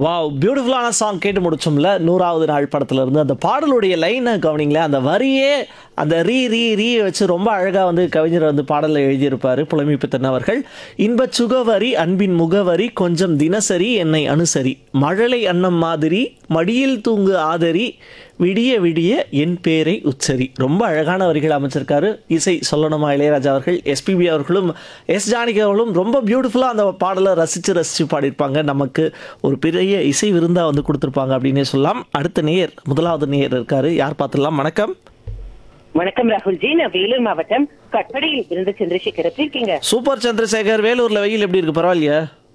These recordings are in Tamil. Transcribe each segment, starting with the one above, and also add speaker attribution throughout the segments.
Speaker 1: வாவ் பியூட்டிஃபுல்லான சாங் கேட்டு முடிச்சோம்ல நூறாவது நாள் படத்துல இருந்து அந்த பாடலுடைய லைனை கவனிங்களேன் அந்த வரியே அந்த ரீ ரீ ரீ வச்சு ரொம்ப அழகாக வந்து கவிஞர் வந்து பாடலில் எழுதியிருப்பார் புலமைப்பித்தன் அவர்கள் இன்பச் சுகவரி அன்பின் முகவரி கொஞ்சம் தினசரி என்னை அனுசரி மழலை அன்னம் மாதிரி மடியில் தூங்கு ஆதரி விடிய விடிய என் பேரை உச்சரி ரொம்ப அழகான வரிகள் அமைச்சிருக்காரு இசை சொல்லணுமா இளையராஜா அவர்கள் எஸ்பிபி அவர்களும் எஸ் ஜானகி அவர்களும் ரொம்ப பியூட்டிஃபுல்லாக அந்த பாடலை ரசித்து ரசித்து பாடியிருப்பாங்க நமக்கு ஒரு பெரிய இசை விருந்தா வந்து கொடுத்துருப்பாங்க அப்படின்னே சொல்லலாம் அடுத்த நேயர் முதலாவது நேயர் இருக்காரு யார் பார்த்துடலாம் வணக்கம்
Speaker 2: வணக்கம் ராகுல்ஜி நான் வேலூர் மாவட்டம் கட்படியில் இருந்து சந்திரசேகர் எப்படி இருக்கீங்க
Speaker 1: சூப்பர் சந்திரசேகர் வேலூர்ல வெயில் எப்படி இருக்கு பரவாயில்லையா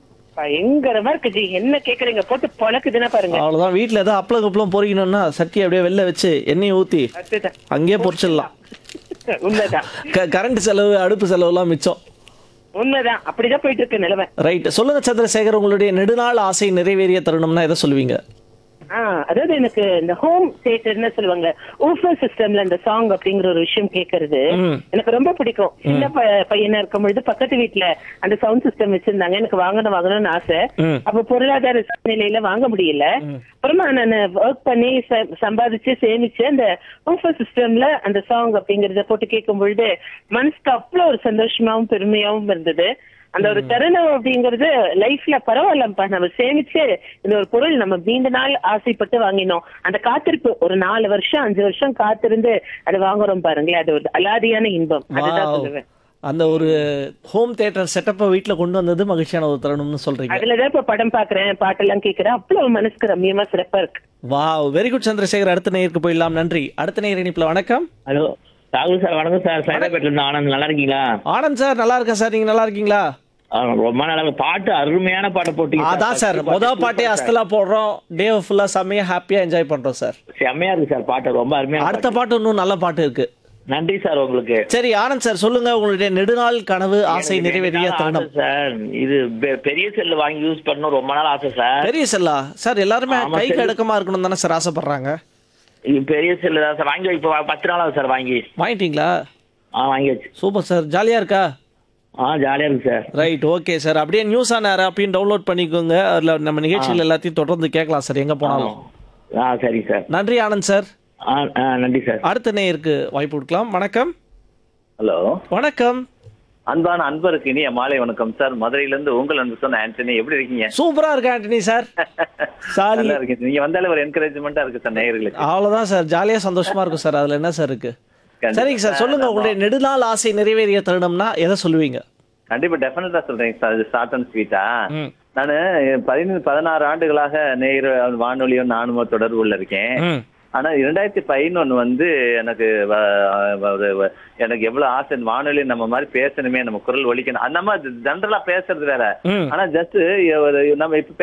Speaker 2: பயங்கரமா இருக்கு ஜி என்ன கேக்குறீங்க போட்டு பொழக்குதுன்னா பாருங்க
Speaker 1: அவ்வளோதான் வீட்டில் ஏதாவது அப்பளம் கப்பளம் பொறிக்கணும்னா சட்டி அப்படியே வெளில வச்சு எண்ணெயை ஊற்றி
Speaker 2: அதுதான்.
Speaker 1: அங்கேயே பொரிச்சிடலாம்
Speaker 2: உண்மைதான்
Speaker 1: க கரண்ட் செலவு அடுப்பு செலவுலாம் மிச்சம்
Speaker 2: உண்மைதான் அப்படிதான் போயிட்டு இருக்கு நிலைமை
Speaker 1: ரைட் சொல்லுங்க சந்திரசேகர் உங்களுடைய நெடுநாள் ஆசை நிறைவேறிய தருணம்னா எதை சொல்லுவீங்க
Speaker 2: ஆ, அதாவது எனக்கு இந்த ஹோம் தியேட்டர்னு சொல்லுவாங்க ஊஃபர் சிஸ்டம்ல இந்த சாங் அப்படிங்கிற ஒரு விஷயம் கேக்குறது
Speaker 1: ம்.
Speaker 2: எனக்கு ரொம்ப பிடிக்கும் சின்ன ப- பையனா இருக்கும் பொழுது பக்கத்து வீட்டுல அந்த சவுண்ட் சிஸ்டம் வச்சிருந்தாங்க எனக்கு வாங்கணும் வாங்கணும்னு ஆசை
Speaker 1: ம்.
Speaker 2: அப்ப பொருளாதார சூழ்நிலையில வாங்க முடியல அப்புறமா நான் ஒர்க் பண்ணி ச- சம்பாதிச்சு சேமிச்சு அந்த ஊஃபர் சிஸ்டம்ல அந்த சாங் அப்படிங்கறத போட்டு கேட்கும் பொழுது மனசுக்கு அவ்வளவு ஒரு சந்தோஷமாவும் பெருமையாவும் இருந்தது அந்த ஒரு தருணம் அப்படிங்கிறது லைஃப்ல பரவாயில்லப்பா நம்ம சேமிச்சு இந்த ஒரு பொருள் நம்ம நீண்ட நாள் ஆசைப்பட்டு வாங்கினோம் அந்த காத்திருப்பு ஒரு நாலு வருஷம் அஞ்சு வருஷம் காத்திருந்து அதை வாங்குறோம் பாருங்களேன் அது ஒரு அலாதியான இன்பம் அதுதான்
Speaker 1: Wow.
Speaker 2: சொல்லுவேன்
Speaker 1: அந்த ஒரு ஹோம் தியேட்டர் செட்டப்பை வீட்டில் கொண்டு வந்தது மகிழ்ச்சியான ஒரு தருணம்னு சொல்றீங்க
Speaker 2: அதுலதான் இப்ப படம் பாக்குறேன் பாட்டெல்லாம் கேக்குறேன் அவ்வளவு மனசுக்கு ரம்மியமா சிறப்பா இருக்கு
Speaker 1: வாவ் வெரி குட் சந்திரசேகர் அடுத்த நேயருக்கு போயிடலாம் நன்றி அடுத்த நேயர் இணைப்பில் வணக்கம்
Speaker 3: ஹலோ ராகுல் சார் வணக்கம் சார் சைதாப்பேட்டில இருந்து ஆனந்த் நல்லா இருக்கீங்களா
Speaker 1: ஆனந்த் சார் நல்லா இருக்கேன் சார் நீங்க நல்லா இருக்கீங்களா
Speaker 3: ஆ, ரொம்ப நல்லா இருக்கு. பாட்டு அருமையான பாட்டு போட்டீங்க
Speaker 1: அதான் சார் மொதல் பாட்டே அஸ்தலா போடுறோம் டே ஃபுல்லா செம்மையா ஹாப்பியா என்ஜாய் பண்றோம் சார்
Speaker 3: செம்மையா இருக்கு சார் பாட்டு ரொம்ப அருமையான
Speaker 1: அடுத்த பாட்டு இன்னும் நல்ல பாட்டு இருக்கு
Speaker 3: பாட்டு. நன்றி சார் உங்களுக்கு
Speaker 1: சரி ஆனந்த் சார் சொல்லுங்க உங்களுடைய நெடுநாள் கனவு ஆசை நிறைவேறிய
Speaker 3: ஆசை
Speaker 1: தருணம்
Speaker 3: சார் இது பெ- பெரிய செல் வாங்கி யூஸ் பண்ணணும் ரொம்ப நாள் ஆசை சார்
Speaker 1: பெரிய செல்லா சார் எல்லாருமே
Speaker 3: ஆமா,
Speaker 1: கைக்கு
Speaker 3: செல்லு.
Speaker 1: அடக்கமா இருக்கணும் தானே சார் ஆசைப்படுறாங்க
Speaker 3: இது பெரிய செல் தான் சார் வாங்கி இப்போ பத்து நாள் ஆகுது சார் வாங்கி
Speaker 1: வாங்கிட்டீங்களா
Speaker 3: ஆ வாங்கியாச்சு
Speaker 1: சூப்பர் சார் ஜாலியா இருக்கா
Speaker 3: ஆ ஜாலியா இருக்கு சார்
Speaker 1: ரைட் ஓகே சார் அப்படியே நியூஸ் ஆன் ஏர் அப்பயும் டவுன்லோட் பண்ணிக்கோங்க அதில் நம்ம நிகழ்ச்சிகள் எல்லாத்தையும் தொடர்ந்து கேட்கலாம் சார் எங்க போனாலும்
Speaker 3: ஆ சரி சார்
Speaker 1: நன்றி ஆனந்த் சார்
Speaker 3: ஆ ஆ நன்றி சார்
Speaker 1: அடுத்த நேயருக்கு வாய்ப்பு கொடுக்கலாம் வணக்கம்
Speaker 4: ஹலோ
Speaker 1: வணக்கம்
Speaker 4: அன்பான அன்பருக்கு இனிய மாலை வணக்கம் சார் மதுரையிலிருந்து உங்கள் அன்பு சொன்ன ஆண்டனி எப்படி இருக்கீங்க
Speaker 1: சூப்பரா இருக்கு ஆண்டனி சார் சாரி
Speaker 4: நல்லா இருக்கீங்க நீங்க வந்தாலே ஒரு என்கரேஜ்மெண்டா இருக்கு சார் நேயர்களுக்கு
Speaker 1: அவ்வளவுதான் சார் ஜாலியா சந்தோஷமா இருக்கும் சார் அதுல என்ன சார் இருக்கு
Speaker 4: கண்டிப்பா.
Speaker 1: சரிங்க சார் சொல்லுங்க உங்களுடைய நெடுநாள் ஆசை நிறைவேறிய தருணம்னா எதை சொல்லுவீங்க
Speaker 4: கண்டிப்பா டெஃபினட்டா சொல்றேன் சார் இது ஷார்ட் அண்ட் ஸ்வீட்டா
Speaker 1: ம்.
Speaker 4: நான் பதினஞ்சு பதினாறு ஆண்டுகளாக நேயர் வானொலியும் நானும் தொடர்புல இருக்கேன்
Speaker 1: ம்.
Speaker 4: ஆனா இரண்டாயிரத்தி பதினொன்னு வந்து எனக்கு வ- வ- ஒரு வ- எனக்கு எவ்வளவு ஆசை வானொலி நம்ம மாதிரி பேசணுமே நம்ம குரல் ஒலிக்கணும் அந்த மாதிரி ஜென்ரலா பேசுறது வேற
Speaker 1: ம்.
Speaker 4: ஆனா ஜஸ்ட் நம்ம இப்ப